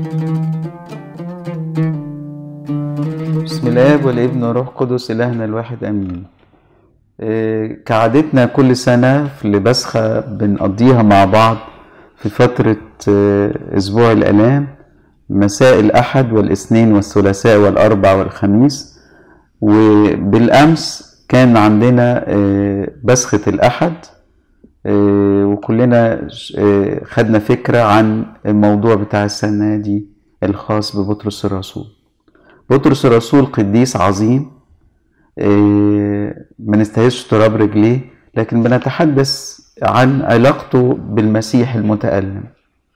بسم الله والابن والروح القدس إلهنا الواحد آمين آه، كعادتنا كل سنة في لبسخة بنقضيها مع بعض في فترة آه، أسبوع الآلام مساء الأحد والاثنين والثلاثاء والأربع والخميس وبالأمس كان عندنا آه، بسخة الأحد آه، وكلنا ش- آه، خدنا فكرة عن الموضوع بتاع السنة دي الخاص ببطرس الرسول بطرس الرسول قديس عظيم آه، ما نستاهلش تراب رجليه لكن بنتحدث عن علاقته بالمسيح المتألم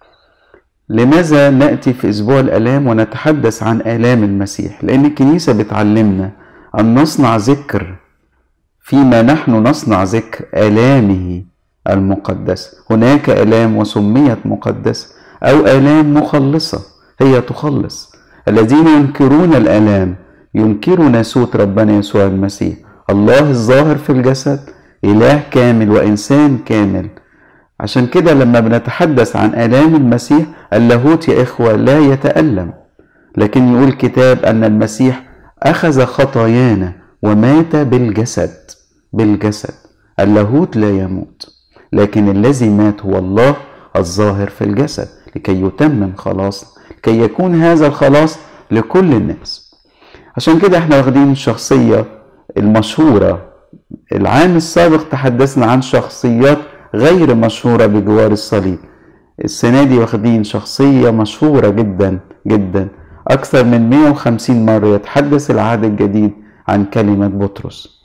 لماذا نأتي في أسبوع الآلام ونتحدث عن آلام المسيح لأن الكنيسة بتعلمنا أن نصنع ذكر فيما نحن نصنع ذكر آلامه المقدسة هناك آلام وسميت مقدسة أو آلام مخلصة هي تخلص الذين ينكرون الآلام ينكروا ناسوت ربنا يسوع المسيح الله الظاهر في الجسد إله كامل وإنسان كامل عشان كده لما بنتحدث عن آلام المسيح اللاهوت يا إخوة لا يتألم لكن يقول الكتاب أن المسيح أخذ خطايانا ومات بالجسد بالجسد اللاهوت لا يموت لكن الذي مات هو الله الظاهر في الجسد لكي يتمم خلاص لكي يكون هذا الخلاص لكل الناس عشان كده احنا واخدين الشخصية المشهورة العام السابق تحدثنا عن شخصيات غير مشهورة بجوار الصليب السنة دي واخدين شخصية مشهورة جدا جدا أكثر من 150 مرة يتحدث العهد الجديد عن كلمة بطرس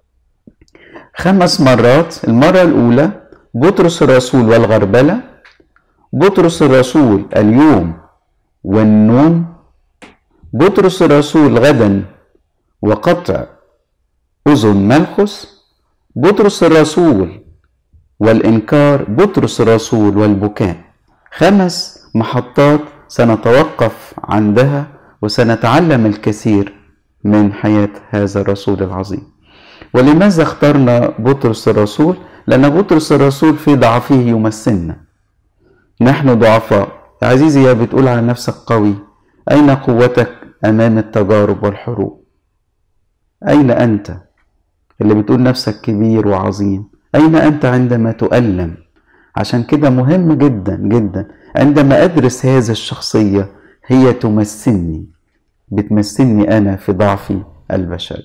خمس مرات المرة الأولى بطرس الرسول والغربلة بطرس الرسول اليوم والنوم بطرس الرسول غدا وقطع أذن ملخس بطرس الرسول والإنكار بطرس الرسول والبكاء خمس محطات سنتوقف عندها وسنتعلم الكثير من حياة هذا الرسول العظيم ولماذا اخترنا بطرس الرسول؟ لأن بطرس الرسول في ضعفه يمثلنا نحن ضعفاء يا عزيزي يا بتقول على نفسك قوي أين قوتك أمام التجارب والحروب أين أنت اللي بتقول نفسك كبير وعظيم أين أنت عندما تؤلم عشان كده مهم جدا جدا عندما أدرس هذه الشخصية هي تمثلني بتمثلني أنا في ضعفي البشري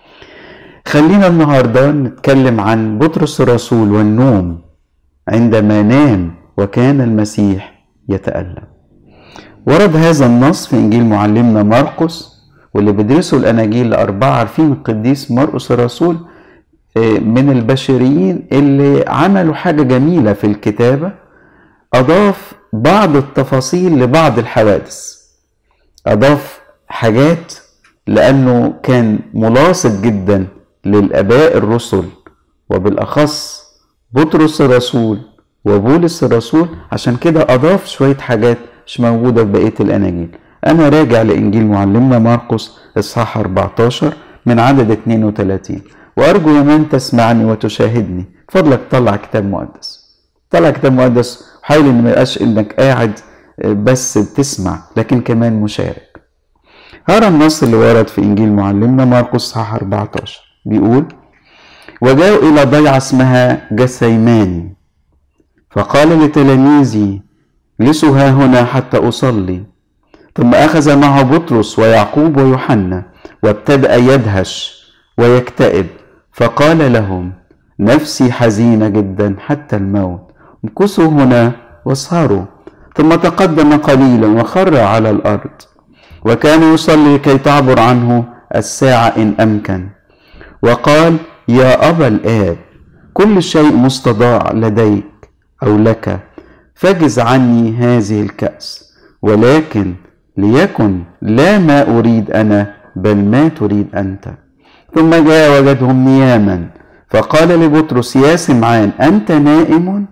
خلينا النهاردة نتكلم عن بطرس الرسول والنوم عندما نام وكان المسيح يتألم ورد هذا النص في إنجيل معلمنا مرقس واللي بيدرسوا الأناجيل الأربعة عارفين القديس مرقس الرسول آه، من البشريين اللي عملوا حاجة جميلة في الكتابة أضاف بعض التفاصيل لبعض الحوادث أضاف حاجات لأنه كان ملاصق جدا للآباء الرسل وبالأخص بطرس الرسول وبولس الرسول عشان كده أضاف شوية حاجات مش موجودة في بقية الأناجيل أنا راجع لإنجيل معلمنا مرقس إصحاح 14 من عدد 32 وأرجو يا من تسمعني وتشاهدني فضلك طلع كتاب مقدس طلع كتاب مقدس وحاول إن ما يبقاش إنك قاعد بس بتسمع لكن كمان مشارك هرى النص اللي ورد في إنجيل معلمنا مرقس إصحاح 14 بيقول وجاءوا إلى ضيعة اسمها جسيماني فقال لتلاميذي اجلسوا ها هنا حتى أصلي ثم أخذ معه بطرس ويعقوب ويوحنا وابتدأ يدهش ويكتئب فقال لهم نفسي حزينة جدا حتى الموت امكثوا هنا واسهروا ثم تقدم قليلا وخر على الأرض وكان يصلي كي تعبر عنه الساعة إن أمكن وقال يا أبا الآب كل شيء مستضاع لديك أو لك فاجز عني هذه الكأس ولكن ليكن لا ما أريد أنا بل ما تريد أنت ثم جاء وجدهم نياما فقال لبطرس يا سمعان أنت نائم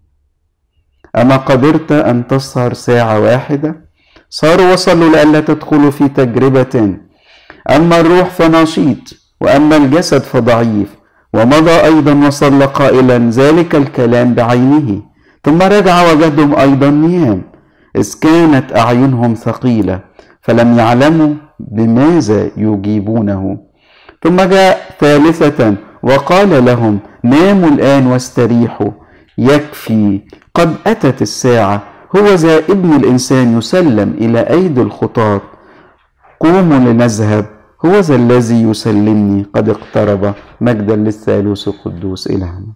أما قدرت أن تسهر ساعة واحدة صاروا وصلوا لئلا تدخلوا في تجربة أما الروح فنشيط وأما الجسد فضعيف ومضى أيضا وصلى قائلا ذلك الكلام بعينه ثم رجع وجدهم أيضا نيام إذ كانت أعينهم ثقيلة فلم يعلموا بماذا يجيبونه ثم جاء ثالثة وقال لهم ناموا الآن واستريحوا يكفي قد أتت الساعة هو ذا ابن الإنسان يسلم إلى أيدي الخطاة قوموا لنذهب هو ذا الذي يسلمني قد اقترب مجدا للثالوث القدوس إلهنا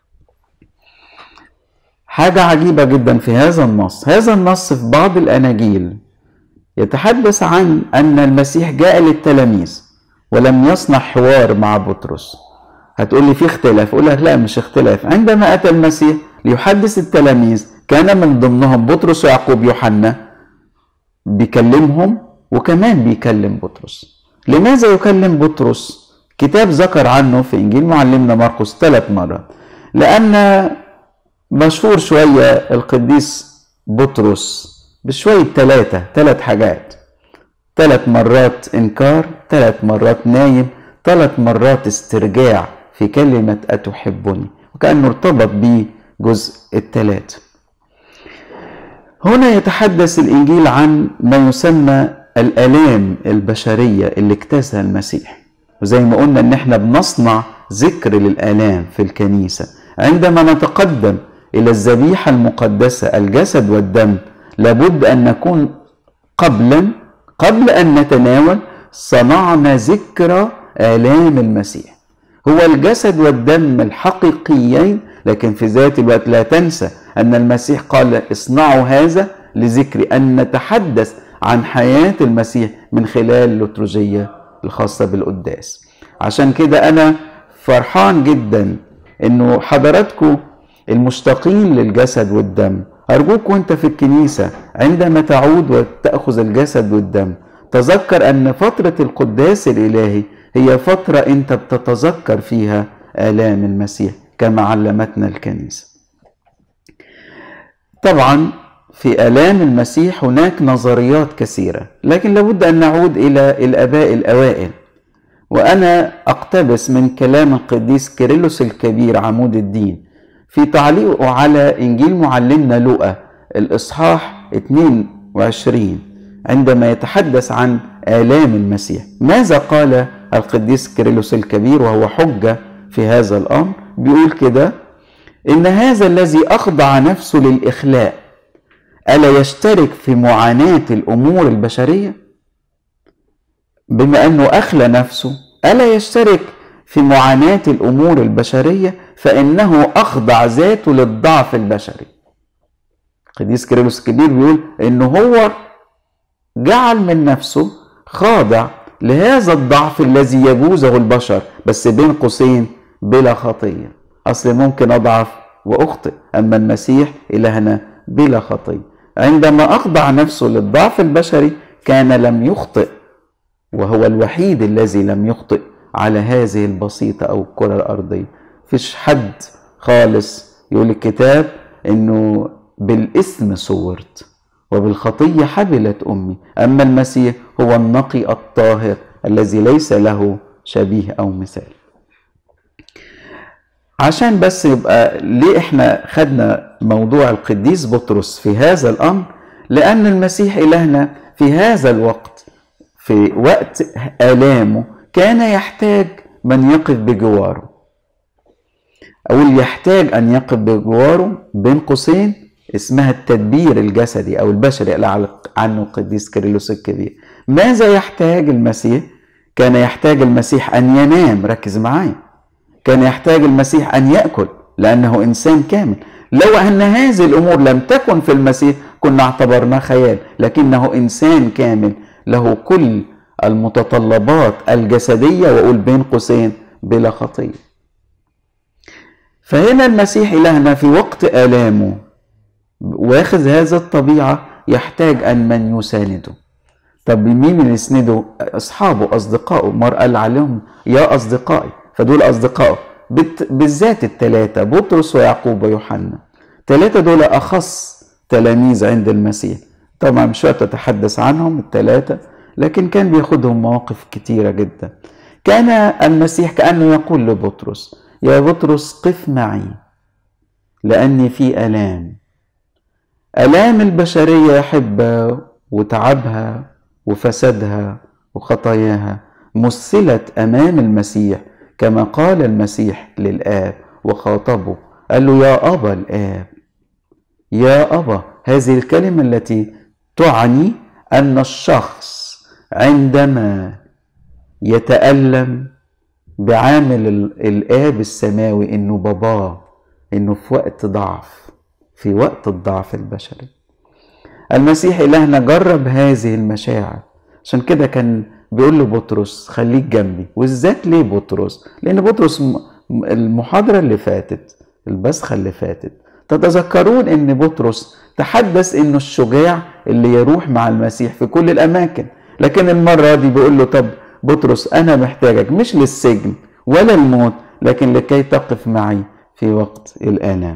حاجة عجيبة جدا في هذا النص هذا النص في بعض الأناجيل يتحدث عن أن المسيح جاء للتلاميذ ولم يصنع حوار مع بطرس هتقول لي في اختلاف اقول لك لا مش اختلاف عندما اتى المسيح ليحدث التلاميذ كان من ضمنهم بطرس ويعقوب يوحنا بيكلمهم وكمان بيكلم بطرس لماذا يكلم بطرس كتاب ذكر عنه في انجيل معلمنا مرقس ثلاث مرات لان مشهور شويه القديس بطرس بشويه ثلاثه ثلاث حاجات ثلاث مرات انكار ثلاث مرات نايم ثلاث مرات استرجاع في كلمة أتحبني وكأنه ارتبط به جزء الثلاث هنا يتحدث الإنجيل عن ما يسمى الآلام البشرية اللي اجتازها المسيح وزي ما قلنا إن احنا بنصنع ذكر للآلام في الكنيسة عندما نتقدم إلى الذبيحة المقدسة الجسد والدم لابد أن نكون قبلا قبل أن نتناول صنعنا ذكرى آلام المسيح هو الجسد والدم الحقيقيين لكن في ذات الوقت لا تنسى أن المسيح قال اصنعوا هذا لذكر أن نتحدث عن حياة المسيح من خلال اللترجية الخاصة بالقداس عشان كده أنا فرحان جدا أنه حضراتكم المشتاقين للجسد والدم أرجوك وأنت في الكنيسة عندما تعود وتأخذ الجسد والدم تذكر أن فترة القداس الإلهي هي فترة أنت بتتذكر فيها آلام المسيح كما علمتنا الكنيسة. طبعا في آلام المسيح هناك نظريات كثيرة، لكن لابد أن نعود إلى الآباء الأوائل. وأنا أقتبس من كلام القديس كيرلس الكبير عمود الدين في تعليقه على إنجيل معلمنا لوقا الإصحاح 22 عندما يتحدث عن آلام المسيح ماذا قال القديس كيرلس الكبير وهو حجة في هذا الأمر بيقول كده إن هذا الذي أخضع نفسه للإخلاء ألا يشترك في معاناة الأمور البشرية بما أنه أخلى نفسه ألا يشترك في معاناة الأمور البشرية فإنه أخضع ذاته للضعف البشري القديس كيرلس الكبير بيقول إنه هو جعل من نفسه خاضع لهذا الضعف الذي يجوزه البشر بس بين قوسين بلا خطية أصل ممكن أضعف وأخطئ أما المسيح إلهنا بلا خطية عندما أخضع نفسه للضعف البشري كان لم يخطئ وهو الوحيد الذي لم يخطئ على هذه البسيطة أو الكرة الأرضية فيش حد خالص يقول الكتاب إنه بالإثم صورت وبالخطية حبلت أمي أما المسيح هو النقي الطاهر الذي ليس له شبيه أو مثال عشان بس يبقى ليه احنا خدنا موضوع القديس بطرس في هذا الأمر لأن المسيح إلهنا في هذا الوقت في وقت آلامه كان يحتاج من يقف بجواره أقول يحتاج أن يقف بجواره بين قوسين اسمها التدبير الجسدي او البشري اللي عنه القديس كيرلس الكبير ماذا يحتاج المسيح كان يحتاج المسيح ان ينام ركز معايا كان يحتاج المسيح ان ياكل لانه انسان كامل لو ان هذه الامور لم تكن في المسيح كنا اعتبرناه خيال لكنه انسان كامل له كل المتطلبات الجسديه واقول بين قوسين بلا خطيه فهنا المسيح الهنا في وقت الامه واخذ هذا الطبيعة يحتاج أن من يسانده طب مين اللي يسنده أصحابه أصدقائه مر قال عليهم يا أصدقائي فدول أصدقائه بالذات الثلاثة بطرس ويعقوب ويوحنا الثلاثة دول أخص تلاميذ عند المسيح طبعا مش وقت أتحدث عنهم الثلاثة لكن كان بياخدهم مواقف كتيرة جدا كان المسيح كأنه يقول لبطرس يا بطرس قف معي لأني في ألام آلام البشرية يا أحبة وتعبها وفسادها وخطاياها مثلت أمام المسيح كما قال المسيح للآب وخاطبه قال له يا أبا الآب يا أبا هذه الكلمة التي تعني أن الشخص عندما يتألم بعامل الآب السماوي إنه باباه إنه في وقت ضعف في وقت الضعف البشري المسيح إلهنا جرب هذه المشاعر عشان كده كان بيقول له بطرس خليك جنبي والذات ليه بطرس لأن بطرس المحاضرة اللي فاتت البسخة اللي فاتت تتذكرون ان بطرس تحدث انه الشجاع اللي يروح مع المسيح في كل الاماكن لكن المرة دي بيقول له طب بطرس انا محتاجك مش للسجن ولا الموت لكن لكي تقف معي في وقت الالام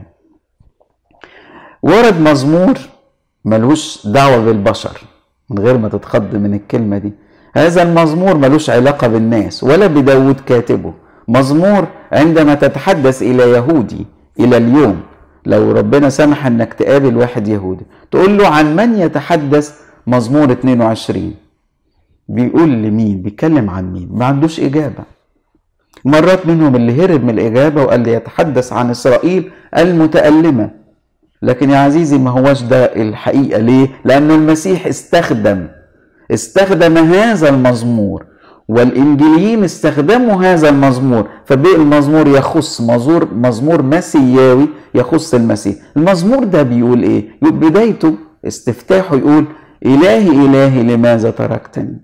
ورد مزمور ملوش دعوة بالبشر من غير ما تتخض من الكلمة دي هذا المزمور ملوش علاقة بالناس ولا بداود كاتبه مزمور عندما تتحدث إلى يهودي إلى اليوم لو ربنا سمح انك تقابل واحد يهودي تقول له عن من يتحدث مزمور 22 بيقول لمين بيتكلم عن مين ما عندوش إجابة مرات منهم اللي هرب من الإجابة وقال لي يتحدث عن إسرائيل المتألمة لكن يا عزيزي ما هوش ده الحقيقة ليه؟ لأن المسيح استخدم استخدم هذا المزمور والإنجيليين استخدموا هذا المزمور فبقي المزمور يخص مزمور مزمور مسياوي يخص المسيح المزمور ده بيقول إيه؟ بدايته استفتاحه يقول إلهي إلهي لماذا تركتني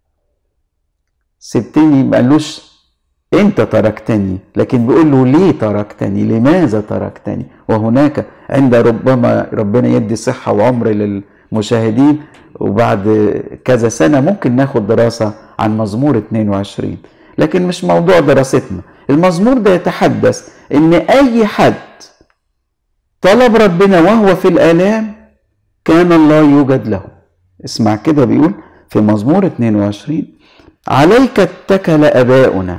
سبتني ما قالوش انت تركتني لكن بيقول له ليه تركتني لماذا تركتني وهناك عند ربما ربنا يدي صحة وعمر للمشاهدين وبعد كذا سنة ممكن ناخد دراسة عن مزمور 22 لكن مش موضوع دراستنا المزمور ده يتحدث ان اي حد طلب ربنا وهو في الالام كان الله يوجد له اسمع كده بيقول في مزمور 22 عليك اتكل اباؤنا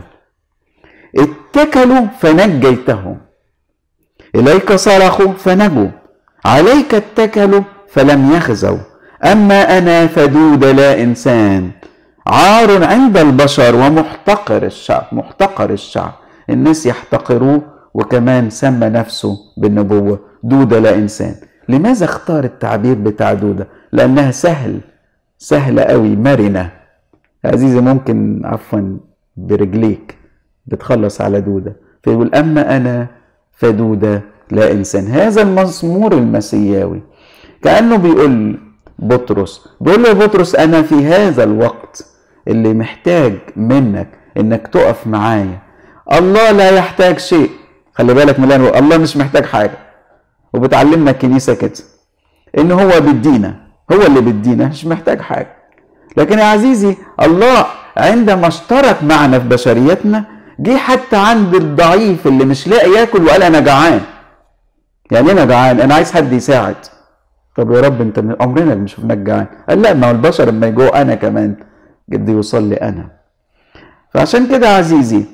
اتكلوا فنجيتهم اليك صرخوا فنجوا عليك اتكلوا فلم يخزوا اما انا فدود لا انسان عار عند البشر ومحتقر الشعب محتقر الشعب الناس يحتقروه وكمان سمى نفسه بالنبوة دودة لا إنسان لماذا اختار التعبير بتاع دودة لأنها سهل سهلة قوي مرنة عزيزي ممكن عفوا برجليك بتخلص على دودة فيقول أما أنا فدودة لا إنسان هذا المزمور المسياوي كأنه بيقول بطرس بيقول له بطرس أنا في هذا الوقت اللي محتاج منك انك تقف معايا الله لا يحتاج شيء خلي بالك من اللي الله مش محتاج حاجه وبتعلمنا الكنيسه كده ان هو بيدينا هو اللي بيدينا مش محتاج حاجه لكن يا عزيزي الله عندما اشترك معنا في بشريتنا جه حتى عند الضعيف اللي مش لاقي ياكل وقال انا جعان يعني انا جعان انا عايز حد يساعد طب يا رب انت عمرنا اللي شفناك جعان قال لا ما هو البشر لما يجوا انا كمان قد يوصل لي أنا فعشان كده عزيزي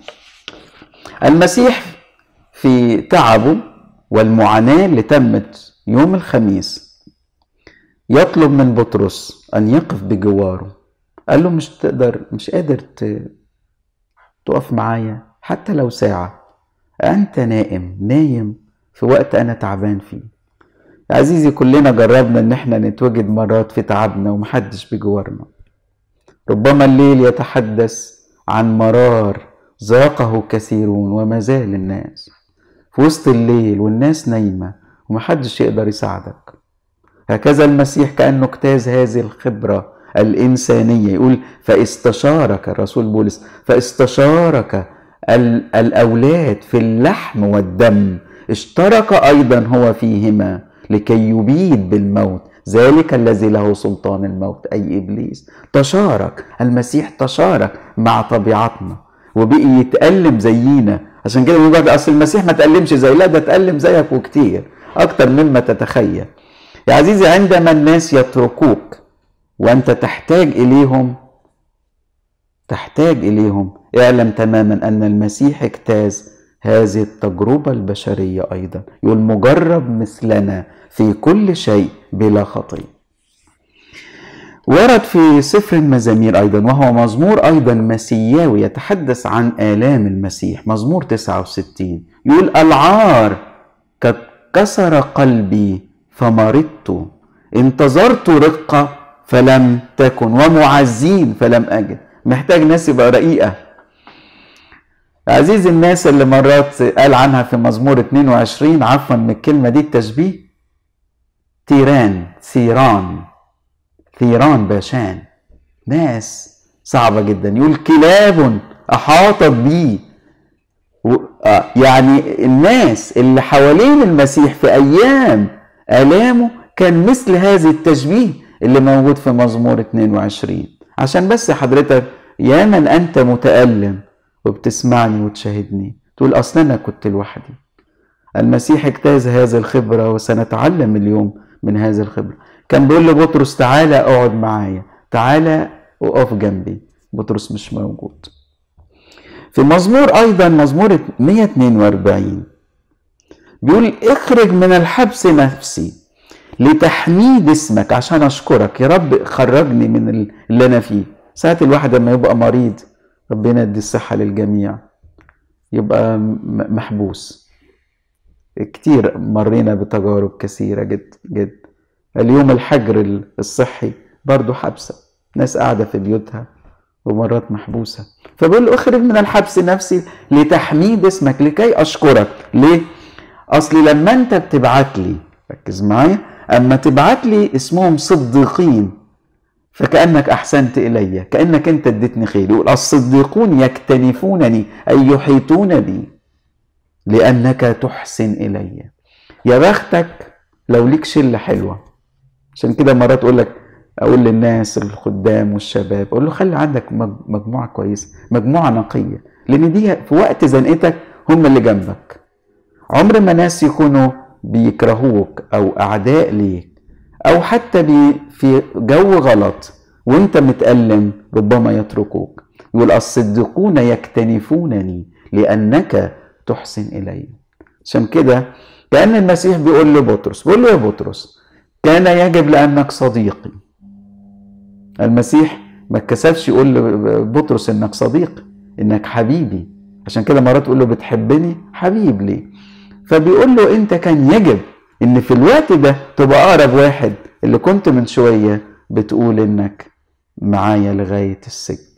المسيح في تعبه والمعاناة اللي تمت يوم الخميس يطلب من بطرس أن يقف بجواره قال له مش تقدر مش قادر تقف معايا حتى لو ساعة أنت نائم نايم في وقت أنا تعبان فيه يا عزيزي كلنا جربنا إن احنا نتوجد مرات في تعبنا ومحدش بجوارنا ربما الليل يتحدث عن مرار ذاقه كثيرون وما زال الناس في وسط الليل والناس نايمة ومحدش يقدر يساعدك هكذا المسيح كأنه اجتاز هذه الخبرة الإنسانية يقول فاستشارك الرسول بولس فاستشارك الأولاد في اللحم والدم اشترك أيضا هو فيهما لكي يبيد بالموت ذلك الذي له سلطان الموت أي إبليس تشارك المسيح تشارك مع طبيعتنا وبقي يتألم زينا عشان كده بيقول أصل المسيح ما تألمش زي لا ده تألم زيك وكتير أكتر مما تتخيل يا عزيزي عندما الناس يتركوك وأنت تحتاج إليهم تحتاج إليهم اعلم تماما أن المسيح اجتاز هذه التجربة البشرية أيضا يقول مجرب مثلنا في كل شيء بلا خطية ورد في سفر المزامير أيضا وهو مزمور أيضا مسياوي يتحدث عن آلام المسيح مزمور 69 يقول العار قد كسر قلبي فمرضت انتظرت رقة فلم تكن ومعزين فلم أجد محتاج ناس يبقى رقيقة عزيز الناس اللي مرات قال عنها في مزمور 22 عفوا من الكلمة دي التشبيه تيران ثيران ثيران باشان ناس صعبة جدا يقول كلاب أحاطت بي يعني الناس اللي حوالين المسيح في أيام آلامه كان مثل هذا التشبيه اللي موجود في مزمور 22 عشان بس حضرتك يا من أنت متألم وبتسمعني وتشاهدني تقول أصل أنا كنت لوحدي المسيح اجتاز هذه الخبرة وسنتعلم اليوم من هذه الخبرة كان بيقول لبطرس تعالى اقعد معايا تعالى وقف جنبي بطرس مش موجود في مزمور ايضا مزمور 142 بيقول اخرج من الحبس نفسي لتحميد اسمك عشان اشكرك يا رب خرجني من اللي انا فيه ساعة الواحد لما يبقى مريض ربنا يدي الصحة للجميع يبقى محبوس كتير مرينا بتجارب كثيرة جد جد اليوم الحجر الصحي برضه حبسة ناس قاعدة في بيوتها ومرات محبوسة فبقول له اخرج من الحبس نفسي لتحميد اسمك لكي أشكرك ليه؟ أصلي لما أنت بتبعت لي ركز معايا أما تبعت لي اسمهم صديقين فكأنك أحسنت إلي كأنك أنت اديتني خير يقول الصديقون يكتنفونني أي يحيطون بي لأنك تحسن إلي يا بختك لو ليك شلة حلوة عشان كده مرات اقول لك اقول للناس الخدام والشباب اقول له خلي عندك مجموعه كويسه مجموعه نقيه لان دي في وقت زنقتك هم اللي جنبك عمر ما ناس يكونوا بيكرهوك او اعداء ليك او حتى بي في جو غلط وانت متألم ربما يتركوك يقول الصديقون يكتنفونني لانك تحسن الي عشان كده كان المسيح بيقول لبطرس بيقول له يا بطرس كان يجب لأنك صديقي المسيح ما اتكسفش يقول لبطرس انك صديق انك حبيبي عشان كده مرات تقول له بتحبني حبيب ليه فبيقول له انت كان يجب ان في الوقت ده تبقى اقرب واحد اللي كنت من شويه بتقول انك معايا لغايه السجن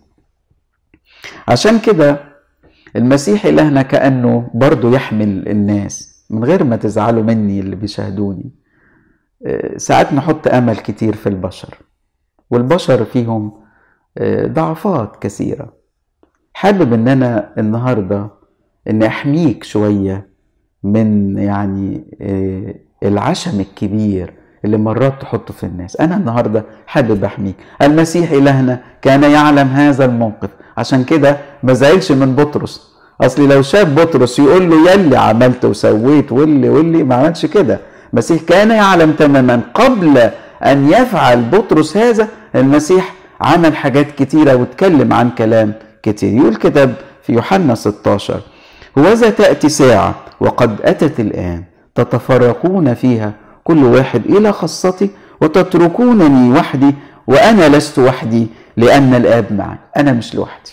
عشان كده المسيح الهنا كانه برضه يحمل الناس من غير ما تزعلوا مني اللي بيشاهدوني ساعات نحط امل كتير في البشر والبشر فيهم آه، ضعفات كثيره حابب ان انا النهارده ان احميك شويه من يعني آه، العشم الكبير اللي مرات تحطه في الناس انا النهارده حابب احميك المسيح الهنا كان يعلم هذا الموقف عشان كده ما زعلش من بطرس اصلي لو شاف بطرس يقول له يلي عملت وسويت واللي واللي ما عملش كده المسيح كان يعلم تماما قبل أن يفعل بطرس هذا المسيح عمل حاجات كتيرة واتكلم عن كلام كتير يقول كتاب في يوحنا 16 وذا تأتي ساعة وقد أتت الآن تتفرقون فيها كل واحد إلى خاصتي وتتركونني وحدي وأنا لست وحدي لأن الآب معي أنا مش لوحدي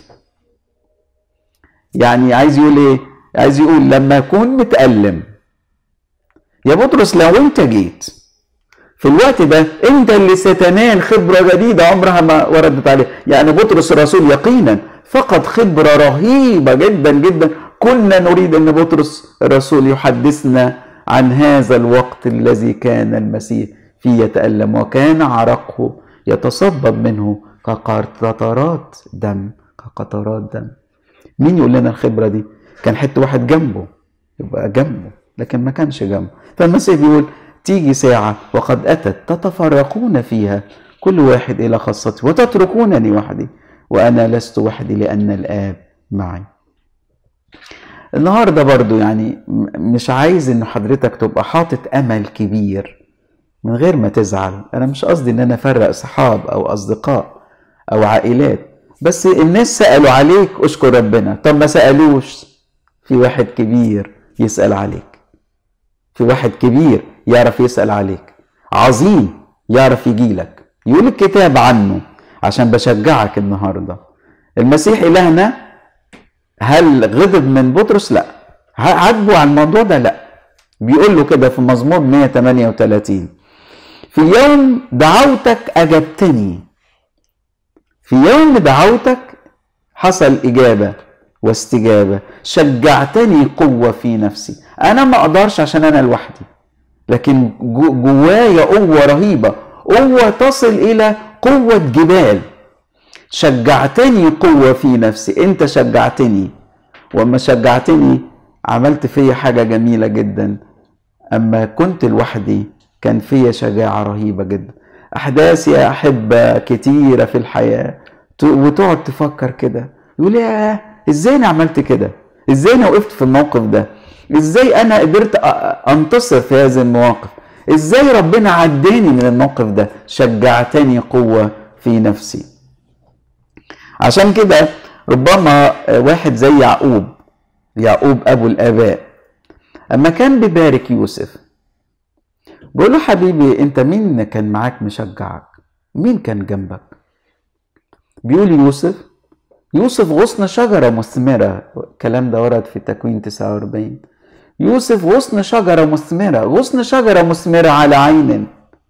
يعني عايز يقول إيه عايز يقول لما أكون متألم يا بطرس لو انت جيت في الوقت ده انت اللي ستنال خبرة جديدة عمرها ما وردت عليه يعني بطرس الرسول يقينا فقد خبرة رهيبة جدا جدا كنا نريد ان بطرس الرسول يحدثنا عن هذا الوقت الذي كان المسيح فيه يتألم وكان عرقه يتصبب منه كقطرات دم كقطرات دم مين يقول لنا الخبرة دي كان حتى واحد جنبه يبقى جنبه لكن ما كانش جنبه فالمسيح بيقول تيجي ساعة وقد أتت تتفرقون فيها كل واحد إلى خاصته وتتركونني وحدي وأنا لست وحدي لأن الآب معي النهاردة برضو يعني مش عايز إن حضرتك تبقى حاطط أمل كبير من غير ما تزعل أنا مش قصدي إن أنا أفرق صحاب أو أصدقاء أو عائلات بس الناس سألوا عليك أشكر ربنا طب ما سألوش في واحد كبير يسأل عليك في واحد كبير يعرف يسأل عليك عظيم يعرف يجيلك يقول الكتاب عنه عشان بشجعك النهارده المسيح إلهنا هل غضب من بطرس؟ لا عاتبه على الموضوع ده؟ لا بيقول له كده في مزمور 138 في يوم دعوتك أجبتني في يوم دعوتك حصل إجابة واستجابة شجعتني قوة في نفسي أنا ما أقدرش عشان أنا لوحدي لكن جوايا قوة رهيبة قوة تصل إلى قوة جبال شجعتني قوة في نفسي أنت شجعتني وأما شجعتني عملت فيا حاجة جميلة جدا أما كنت لوحدي كان فيا شجاعة رهيبة جدا أحداث يا أحبة كتيرة في الحياة وتقعد تفكر كده يقول يا إزاي أنا عملت كده إزاي أنا وقفت في الموقف ده إزاي أنا قدرت أنتصر في هذه المواقف إزاي ربنا عداني من الموقف ده شجعتني قوة في نفسي عشان كده ربما واحد زي يعقوب يعقوب ابو الاباء اما كان بيبارك يوسف بيقول له حبيبي انت مين كان معاك مشجعك مين كان جنبك بيقول يوسف يوسف غصن شجرة مثمرة الكلام ده ورد في تكوين 49 يوسف غصن شجرة مثمرة غصن شجرة مثمرة على عين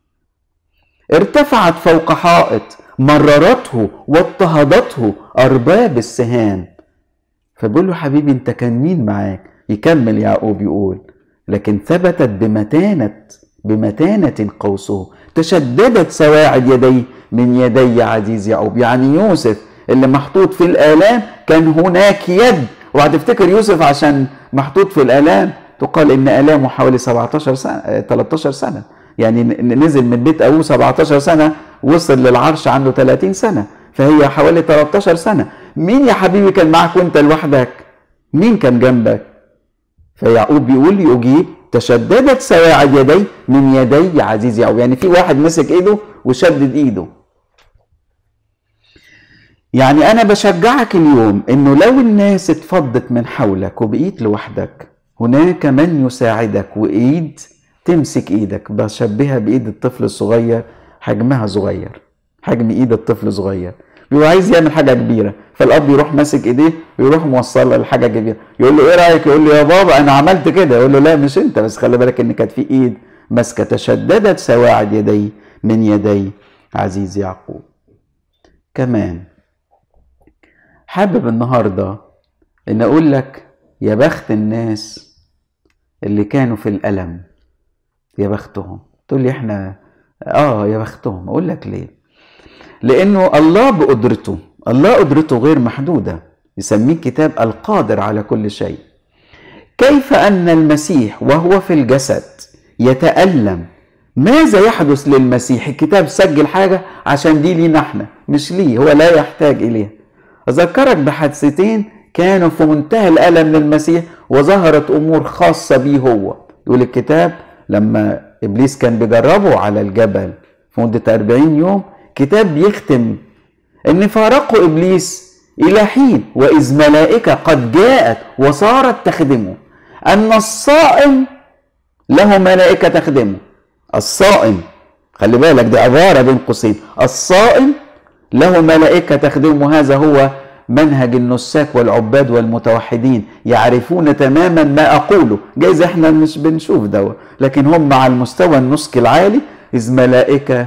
ارتفعت فوق حائط مررته واضطهدته أرباب السهام فبيقول له حبيبي انت كان مين معاك يكمل يعقوب يقول لكن ثبتت بمتانة بمتانة قوسه تشددت سواعد يدي من يدي عزيز يعقوب يعني يوسف اللي محطوط في الآلام كان هناك يد وهتفتكر يوسف عشان محطوط في الآلام تقال إن آلامه حوالي 17 سنة 13 سنة يعني نزل من بيت أبوه 17 سنة وصل للعرش عنده 30 سنة فهي حوالي 13 سنة مين يا حبيبي كان معك وانت لوحدك مين كان جنبك فيعقوب بيقول يجيب تشددت سواعد يدي من يدي عزيز يعقوب يعني في واحد مسك ايده وشدد ايده يعني انا بشجعك اليوم انه لو الناس اتفضت من حولك وبقيت لوحدك هناك من يساعدك وايد تمسك ايدك بشبهها بايد الطفل الصغير حجمها صغير حجم ايد الطفل صغير بيبقى عايز يعمل حاجه كبيره فالاب يروح ماسك ايديه ويروح موصلها لحاجه كبيره يقول له ايه رايك يقول له يا بابا انا عملت كده يقول له لا مش انت بس خلي بالك ان كانت في ايد ماسكه تشددت سواعد يدي من يدي عزيز يعقوب كمان حابب النهارده ان اقول لك يا بخت الناس اللي كانوا في الالم يا بختهم تقول لي احنا اه يا بختهم اقول لك ليه لانه الله بقدرته الله قدرته غير محدوده يسميه كتاب القادر على كل شيء كيف ان المسيح وهو في الجسد يتالم ماذا يحدث للمسيح الكتاب سجل حاجه عشان دي لينا احنا مش ليه هو لا يحتاج اليها اذكرك بحادثتين كانوا في منتهى الالم للمسيح وظهرت امور خاصه بيه هو يقول الكتاب لما ابليس كان بيجربه على الجبل في مده 40 يوم كتاب بيختم ان فارقوا ابليس الى حين واذ ملائكه قد جاءت وصارت تخدمه ان الصائم له ملائكه تخدمه الصائم خلي بالك دي عباره بين قوسين الصائم له ملائكه تخدمه هذا هو منهج النساك والعباد والمتوحدين يعرفون تماما ما اقوله جايز احنا مش بنشوف دوا لكن هم على المستوى النسك العالي اذ ملائكه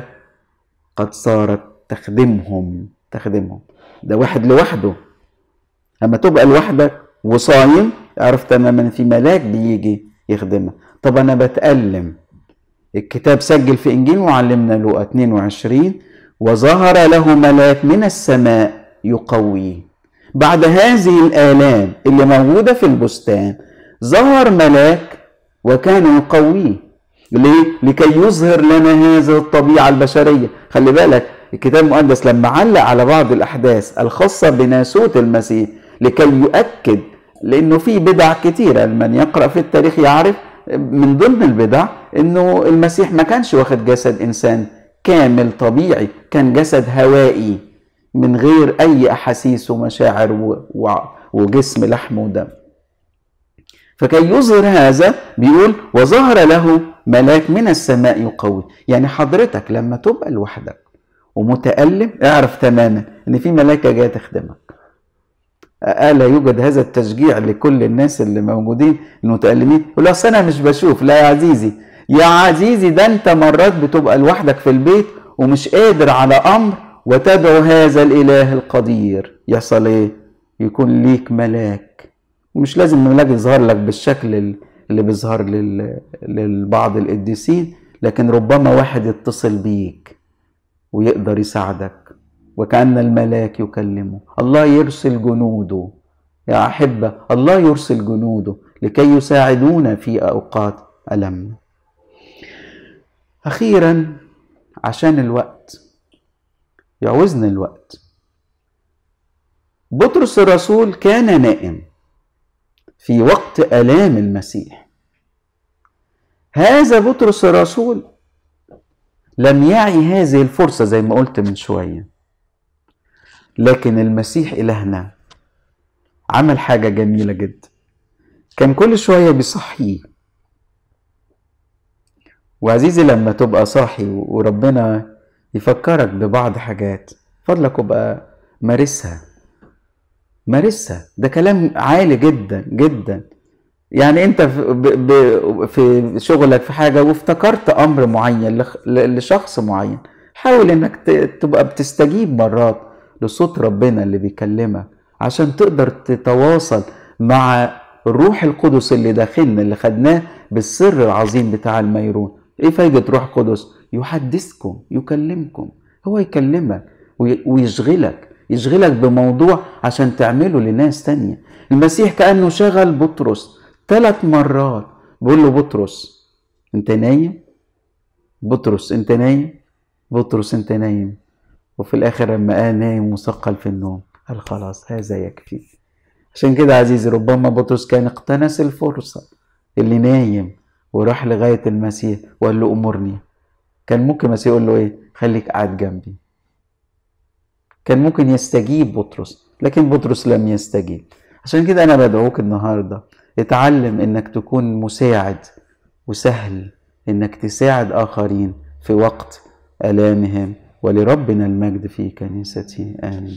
قد صارت تخدمهم تخدمهم ده واحد لوحده اما تبقى لوحدك وصايم اعرف تماما في ملاك بيجي يخدمك طب انا بتألم الكتاب سجل في انجيل معلمنا لوقا 22 وظهر له ملاك من السماء يقويه بعد هذه الآلام اللي موجودة في البستان ظهر ملاك وكان يقويه ليه؟ لكي يظهر لنا هذه الطبيعة البشرية خلي بالك الكتاب المقدس لما علق على بعض الأحداث الخاصة بناسوت المسيح لكي يؤكد لأنه في بدع كتيرة من يقرأ في التاريخ يعرف من ضمن البدع أنه المسيح ما كانش واخد جسد إنسان كامل طبيعي كان جسد هوائي من غير أي أحاسيس ومشاعر وجسم لحم ودم فكي يظهر هذا بيقول وظهر له ملاك من السماء يقوي يعني حضرتك لما تبقى لوحدك ومتألم اعرف تماما ان في ملائكة جاية تخدمك ألا يوجد هذا التشجيع لكل الناس اللي موجودين المتألمين يقول اصل انا مش بشوف لا يا عزيزي يا عزيزي ده انت مرات بتبقى لوحدك في البيت ومش قادر على امر وتدعو هذا الاله القدير يحصل ايه يكون ليك ملاك ومش لازم الملاك يظهر لك بالشكل اللي بيظهر لل... للبعض القديسين لكن ربما واحد يتصل بيك ويقدر يساعدك وكأن الملاك يكلمه الله يرسل جنوده يا أحبة الله يرسل جنوده لكي يساعدونا في أوقات ألمنا أخيرا عشان الوقت يعوزنا الوقت بطرس الرسول كان نائم في وقت آلام المسيح هذا بطرس الرسول لم يعي هذه الفرصة زي ما قلت من شوية لكن المسيح إلهنا عمل حاجة جميلة جدا كان كل شوية بيصحيه وعزيزي لما تبقى صاحي وربنا يفكرك ببعض حاجات فضلك ابقى مارسها مارسها ده كلام عالي جدا جدا يعني انت في, في شغلك في حاجه وافتكرت امر معين لشخص معين حاول انك تبقى بتستجيب مرات لصوت ربنا اللي بيكلمك عشان تقدر تتواصل مع الروح القدس اللي داخلنا اللي خدناه بالسر العظيم بتاع الميرون ايه فايدة روح قدس يحدثكم يكلمكم هو يكلمك ويشغلك يشغلك بموضوع عشان تعمله لناس تانية المسيح كأنه شغل بطرس ثلاث مرات بيقول له بطرس انت نايم بطرس انت نايم بطرس انت نايم وفي الاخر لما قال نايم مثقل في النوم قال خلاص هذا يكفي عشان كده عزيزي ربما بطرس كان اقتنس الفرصة اللي نايم وراح لغاية المسيح وقال له أمرني كان ممكن المسيح يقول له إيه خليك قاعد جنبي كان ممكن يستجيب بطرس لكن بطرس لم يستجيب عشان كده أنا بدعوك النهاردة اتعلم إنك تكون مساعد وسهل إنك تساعد آخرين في وقت آلامهم ولربنا المجد في كنيسته آمين